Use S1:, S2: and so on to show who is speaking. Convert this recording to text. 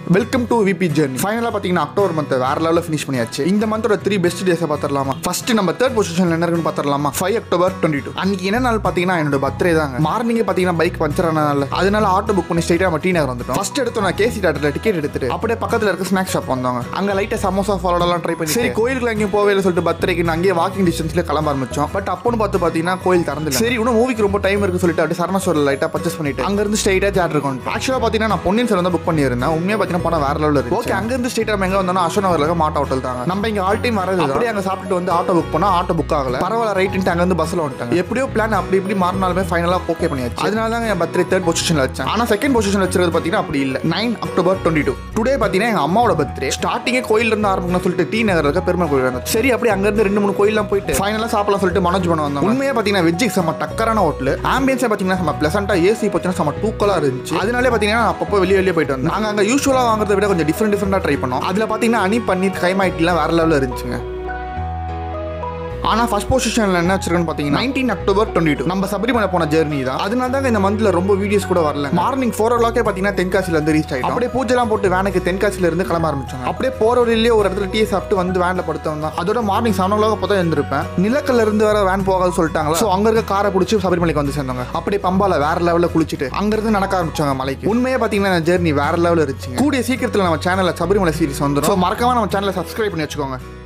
S1: Welcome to VP journey ஃபைனலாக பார்த்தீங்கன்னா October month வேற லெவலில் ஃபினிஷ் பண்ணியாச்சு இந்த மந்தோட த்ரீ பெஸ்ட் டேஸை பார்த்துடலாமா ஃபர்ஸ்ட் நம்ம தேர்ட் பொசிஷன் என்ன இருக்குன்னு பார்த்துடலாமா ஃபைவ் அக்டோபர் டுவெண்ட்டி டூ அன்னைக்கு என்ன நாள் பார்த்தீங்கன்னா என்னோட பர்த்டே தாங்க மார்னிங்கே பார்த்தீங்கன்னா பைக் பஞ்சர் ஆனதால அதனால ஆட்டோ புக் பண்ணி ஸ்ட்ரைட்டாக நம்ம டி நகர் வந்துட்டோம் ஃபர்ஸ்ட் எடுத்து நான் கேசி தேட்டரில் டிக்கெட் எடுத்துட்டு அப்படியே பக்கத்தில் இருக்க ஸ்நாக்ஸ் ஷாப் வந்தாங்க அங்கே லைட்டாக சமோசா ஃபாலோடலாம் ட்ரை பண்ணி சரி கோயிலுக்கு எங்கேயும் போவே இல்லை சொல்லிட்டு பர்த்டேக்கு நான் அங்கேயே வாக்கிங் டிஸ்டன்ஸ்ல கிளம்ப ஆரம்பிச்சோம் பட் அப்போன்னு பார்த்து பார்த்தீங்கன்னா கோயில் திறந்து சரி இன்னும் மூவிக்கு ரொம்ப டைம் இருக்கு சொல்லிட்டு அப்படியே சரணஸ்வரில் லைட்டாக பர்ச்சேஸ் பண்ணிட்டு அங்கேருந்து ஸ்ட்ரைட்டாக தேட்டர் இருக்கும் ஆக்சுவலாக பார்த்தீங்கன்னா நான் பொன்னியின் செல்வன் தான் புக் பண்ணியிருந்தேன் உண்மையாக பார்த்தீங்கன்னா படம் வேற லெவலில் இருக்கு ஓகே அங்கேருந்து ஸ்ட்ரைட்டாக நம்ம எங்கே வந்தோம்னா அசோக் நகரில் மாட்டா ஹோட்டல் தாங்க நம்ம இங்கே ஆல் டைம் வரது அப்படியே அங்கே சாப்பிட்டு வந்து ஆட்டோ புக் பண்ணா ஆட்டோ புக் ஆகல பரவாயில்ல ரைட்டு அங்கேருந்து பஸ்ஸில் வந்துட்டாங்க எப்படியோ பிளான் அப்படி இப்படி மாறினாலுமே ஃபைனலாக ஓகே பண்ணியாச்சு அதனால தான் என் பர்த்டே தேர்ட் பொசிஷனில் வச்சேன் ஆனால் செகண்ட் பொசிஷன் வச்சிருக்கிறது பார்த்தீங்கன்னா அப்படி இல்லை nine October twenty two today பார்த்தீங்கன்னா எங்கள் அம்மாவோட பர்த்டே ஸ்டார்டிங்கே கோயில் இருந்து ஆரம்பிக்கணும்னு சொல்லிட்டு டி நகர் இருக்க பெருமை கோயில் இருந்துச்சு. சரி அப்படி அங்கேருந்து ரெண்டு மூணு கோயிலாம் போயிட்டு ஃபைனலாக சாப்பிடலாம் சொல்லிட்டு மனோஜ் பண்ண வந்தோம் உண்மையாக பார்த்தீங்கன்னா வெஜ்ஜி செம்ம டக்கரான ஹோட்டல் ஆம்பியன்ஸே பார்த்தீங்கன்னா செம்ம பிளசண்டாக ஏசி பார்த்தீங்கன்னா செம்ம தூக்கலாக இருந்துச்சு அதனாலே பார்த்தீங்கன்னா நான் அப்பப்போ வெளியே வெளியே போயிட்டு வந்தேன் நாங்கள் அங்கே யூஸ்வலாக வாங்குறத விட கொஞ்சம் டிஃப்ரெண்ட் டிஃப்ரெண்டாக ட்ரை பண்ணோம் அதில் பார்த்தீங்கன்னா அனி பன்னீர் கைமாயிட்டுலாம் வேற லெவலில் இருந்துச்சுங்க ஆனால் ஃபர்ஸ்ட் பொசிஷனில் என்ன வச்சிருக்கேன்னு பார்த்தீங்கன்னா நைன்டீன் அக்டோபர் டுவெண்ட்டி டூ நம்ம சபரிமலை போன ஜெர்னி தான் அதனால தான் இந்த மந்த்ல ரொம்ப வீடியோஸ் கூட வரல மார்னிங் ஃபோர் ஓ கிளாக்கே பார்த்தீங்கன்னா தென்காசில இருந்து ரீச் ஆகிடும் அப்படியே பூஜைலாம் போட்டு வேனுக்கு தென்காசில இருந்து கிளம்ப ஆரம்பிச்சாங்க அப்படியே போற வழியிலேயே ஒரு இடத்துல டீ சாப்பிட்டு வந்து வேனில் படுத்தவங்க தான் அதோட மார்னிங் செவன் ஓ கிளாக் அப்போ தான் இருந்திருப்பேன் நிலக்கல்ல இருந்து வர வேன் போகாது சொல்லிட்டாங்க ஸோ அங்க இருக்க காரை பிடிச்சி சபரிமலைக்கு வந்து சேர்ந்தாங்க அப்படியே பம்பால வேற லெவலில் குளிச்சுட்டு அங்கிருந்து நடக்க ஆரம்பிச்சாங்க மலைக்கு உண்மையே பார்த்தீங்கன்னா ஜெர்னி வேற லெவலில் இருந்துச்சு கூடிய சீக்கிரத்தில் நம்ம சேனலில் சபரிமலை சீரிஸ் வந்துடும் ஸோ மறக்காம நம்ம சேனலை சப்ஸ்கிரைப் பண்ணி வச்சுக்கோங்க